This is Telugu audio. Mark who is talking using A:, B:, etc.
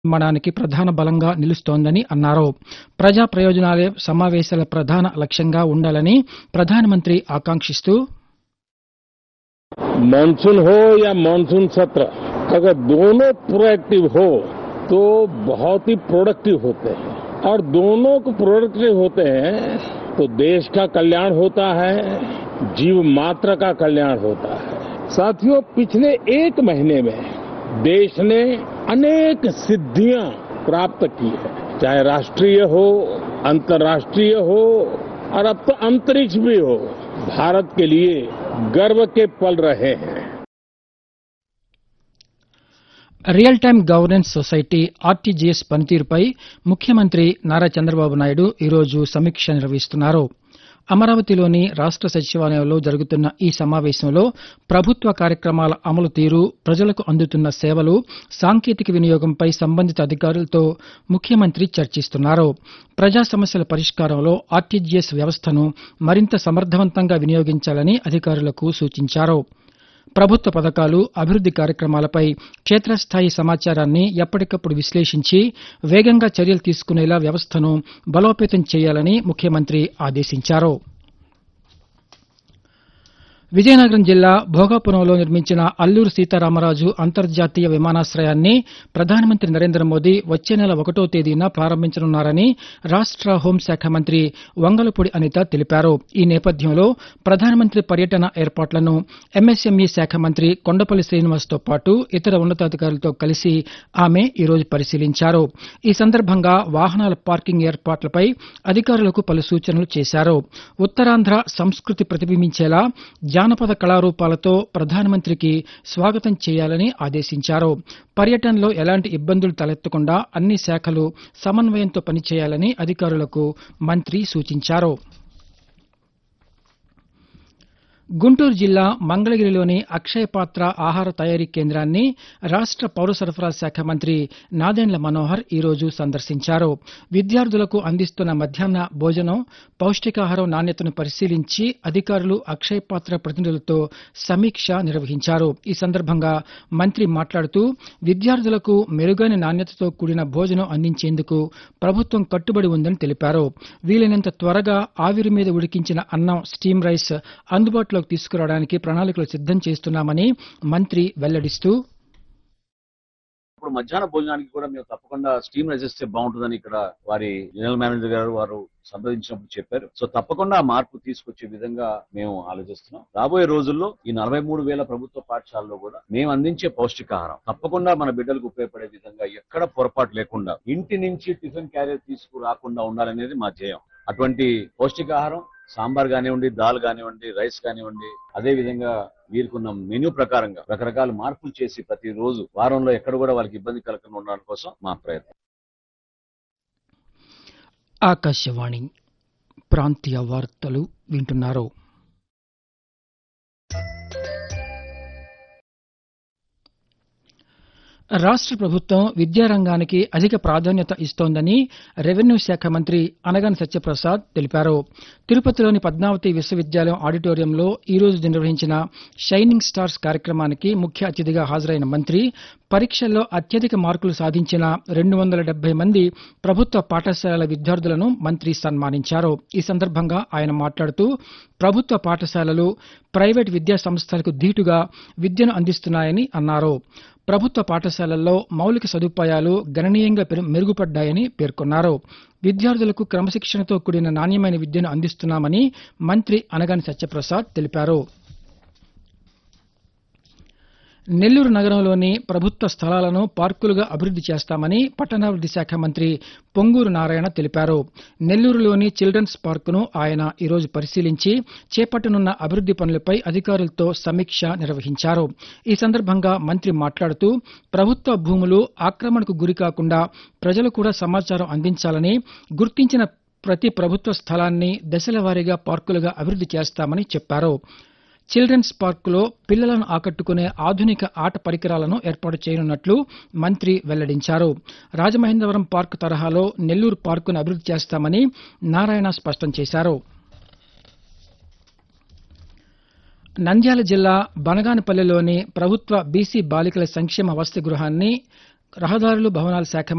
A: నిర్మాణానికి ప్రధాన బలంగా నిలుస్తోందని అన్నారు ప్రజా ప్రయోజనాలే సమావేశాల ప్రధాన లక్ష్యంగా ఉండాలని ప్రధానమంత్రి ఆకాంక్షిస్తూ
B: मानसून हो या मानसून सत्र अगर दोनों प्रोएक्टिव हो तो बहुत ही प्रोडक्टिव होते हैं और दोनों को प्रोडक्टिव होते हैं तो देश का कल्याण होता है जीव मात्र का कल्याण होता है साथियों पिछले एक महीने में देश ने अनेक सिद्धियां प्राप्त की है चाहे राष्ट्रीय हो अंतर्राष्ट्रीय हो और अब तो अंतरिक्ष भी हो भारत के लिए गर्व के पल रहे हैं
A: real time governance society RTGS పనితీరుపై ముఖ్యమంత్రి నారా చంద్రబాబు నాయుడు ఈరోజు సమీక్ష నిర్వహిస్తున్నారు అమరావతిలోని రాష్ట సచివాలయంలో జరుగుతున్న ఈ సమావేశంలో ప్రభుత్వ కార్యక్రమాల అమలు తీరు ప్రజలకు అందుతున్న సేవలు సాంకేతిక వినియోగంపై సంబంధిత అధికారులతో ముఖ్యమంత్రి చర్చిస్తున్నారు ప్రజా సమస్యల పరిష్కారంలో ఆర్టీజీఎస్ వ్యవస్థను మరింత సమర్థవంతంగా వినియోగించాలని అధికారులకు సూచించారు ప్రభుత్వ పథకాలు అభివృద్ది కార్యక్రమాలపై క్షేత్రస్థాయి సమాచారాన్ని ఎప్పటికప్పుడు విశ్లేషించి వేగంగా చర్యలు తీసుకునేలా వ్యవస్థను బలోపేతం చేయాలని ముఖ్యమంత్రి ఆదేశించారు విజయనగరం జిల్లా భోగాపురంలో నిర్మించిన అల్లూరు సీతారామరాజు అంతర్జాతీయ విమానాశ్రయాన్ని ప్రధానమంత్రి నరేంద్ర మోదీ వచ్చే నెల ఒకటో తేదీన ప్రారంభించనున్నారని రాష్ట హోంశాఖ మంత్రి వంగలపూడి అనిత తెలిపారు ఈ నేపథ్యంలో ప్రధానమంత్రి పర్యటన ఏర్పాట్లను ఎంఎస్ఎంఈ శాఖ మంత్రి కొండపల్లి శ్రీనివాస్తో పాటు ఇతర ఉన్నతాధికారులతో కలిసి ఆమె ఈరోజు పరిశీలించారు ఈ సందర్భంగా వాహనాల పార్కింగ్ ఏర్పాట్లపై అధికారులకు పలు సూచనలు చేశారు ఉత్తరాంధ్ర సంస్కృతి ప్రతిబింబించేలా జానపద కళారూపాలతో ప్రధానమంత్రికి స్వాగతం చేయాలని ఆదేశించారు పర్యటనలో ఎలాంటి ఇబ్బందులు తలెత్తకుండా అన్ని శాఖలు సమన్వయంతో పనిచేయాలని అధికారులకు మంత్రి సూచించారు గుంటూరు జిల్లా మంగళగిరిలోని అక్షయ పాత్ర ఆహార తయారీ కేంద్రాన్ని రాష్ట పౌర సరఫరా శాఖ మంత్రి నాదెండ్ల మనోహర్ ఈరోజు సందర్శించారు విద్యార్థులకు అందిస్తున్న మధ్యాహ్న భోజనం పౌష్టికాహారం నాణ్యతను పరిశీలించి అధికారులు అక్షయ పాత్ర ప్రతినిధులతో సమీక్ష నిర్వహించారు ఈ సందర్భంగా మంత్రి మాట్లాడుతూ విద్యార్థులకు మెరుగైన నాణ్యతతో కూడిన భోజనం అందించేందుకు ప్రభుత్వం కట్టుబడి ఉందని తెలిపారు వీలైనంత త్వరగా ఆవిరి మీద ఉడికించిన అన్నం స్టీమ్ రైస్ అందుబాటులోకి తీసుకురావడానికి ప్రణాళికలు సిద్దం చేస్తున్నామని మంత్రి వెల్లడిస్తూ
C: ఇప్పుడు మధ్యాహ్న భోజనానికి కూడా మేము తప్పకుండా స్టీమ్ రైస్ ఇస్తే బాగుంటుందని ఇక్కడ వారి జనరల్ మేనేజర్ గారు వారు సంప్రదించినప్పుడు చెప్పారు సో తప్పకుండా ఆ మార్పు తీసుకొచ్చే విధంగా మేము ఆలోచిస్తున్నాం రాబోయే రోజుల్లో ఈ నలభై మూడు వేల ప్రభుత్వ పాఠశాలలో కూడా మేము అందించే పౌష్టికాహారం తప్పకుండా మన బిడ్డలకు ఉపయోగపడే విధంగా ఎక్కడ పొరపాటు లేకుండా ఇంటి నుంచి టిఫిన్ క్యారియర్ తీసుకురాకుండా ఉండాలనేది మా ధ్యేయం అటువంటి పౌష్టికాహారం సాంబార్ కానివ్వండి దాల్ కానివ్వండి రైస్ కానివ్వండి అదే విధంగా వీరికున్న మెనూ ప్రకారంగా రకరకాల మార్పులు చేసి ప్రతి రోజు వారంలో ఎక్కడ కూడా వాళ్ళకి ఇబ్బంది కలగకుండా ఉండడం కోసం మా ప్రయత్నం
A: ఆకాశవాణి ప్రాంతీయ వార్తలు వింటున్నారు రాష్ట ప్రభుత్వం విద్యారంగానికి అధిక ప్రాధాన్యత ఇస్తోందని రెవెన్యూ శాఖ మంత్రి అనగాని సత్యప్రసాద్ తెలిపారు తిరుపతిలోని పద్మావతి విశ్వవిద్యాలయం ఆడిటోరియంలో ఈ రోజు నిర్వహించిన షైనింగ్ స్టార్స్ కార్యక్రమానికి ముఖ్య అతిథిగా హాజరైన మంత్రి పరీక్షల్లో అత్యధిక మార్కులు సాధించిన రెండు వందల డెబ్బై మంది ప్రభుత్వ పాఠశాలల విద్యార్థులను మంత్రి సన్మానించారు ఈ సందర్భంగా ఆయన మాట్లాడుతూ ప్రభుత్వ పాఠశాలలు ప్రైవేట్ విద్యా సంస్థలకు ధీటుగా విద్యను అందిస్తున్నాయని అన్నారు ప్రభుత్వ పాఠశాలల్లో మౌలిక సదుపాయాలు గణనీయంగా పెరు- మెరుగుపడ్డాయని పేర్కొన్నారు విద్యార్థులకు క్రమశిక్షణతో కూడిన నాణ్యమైన విద్యను అందిస్తున్నామని మంత్రి అనగాని సత్యప్రసాద్ తెలిపారు నెల్లూరు నగరంలోని ప్రభుత్వ స్థలాలను పార్కులుగా అభివృద్ది చేస్తామని పట్టణాభివృద్ది శాఖ మంత్రి పొంగూరు నారాయణ తెలిపారు నెల్లూరులోని చిల్డ్రన్స్ పార్కును ఆయన ఈరోజు పరిశీలించి చేపట్టనున్న అభివృద్ది పనులపై అధికారులతో సమీక్ష నిర్వహించారు ఈ సందర్భంగా మంత్రి మాట్లాడుతూ ప్రభుత్వ భూములు ఆక్రమణకు గురి కాకుండా ప్రజలు కూడా సమాచారం అందించాలని గుర్తించిన ప్రతి ప్రభుత్వ స్థలాన్ని దశల వారీగా పార్కులుగా అభివృద్ది చేస్తామని చెప్పారు చిల్డ్రన్స్ పార్కులో పిల్లలను ఆకట్టుకునే ఆధునిక ఆట పరికరాలను ఏర్పాటు చేయనున్నట్లు మంత్రి వెల్లడించారు రాజమహేంద్రవరం పార్కు తరహాలో నెల్లూరు పార్కును అభివృద్ది చేస్తామని నారాయణ స్పష్టం చేశారు నంద్యాల జిల్లా బనగానపల్లిలోని ప్రభుత్వ బీసీ బాలికల సంక్షేమ వసతి గృహాన్ని రహదారులు భవనాల శాఖ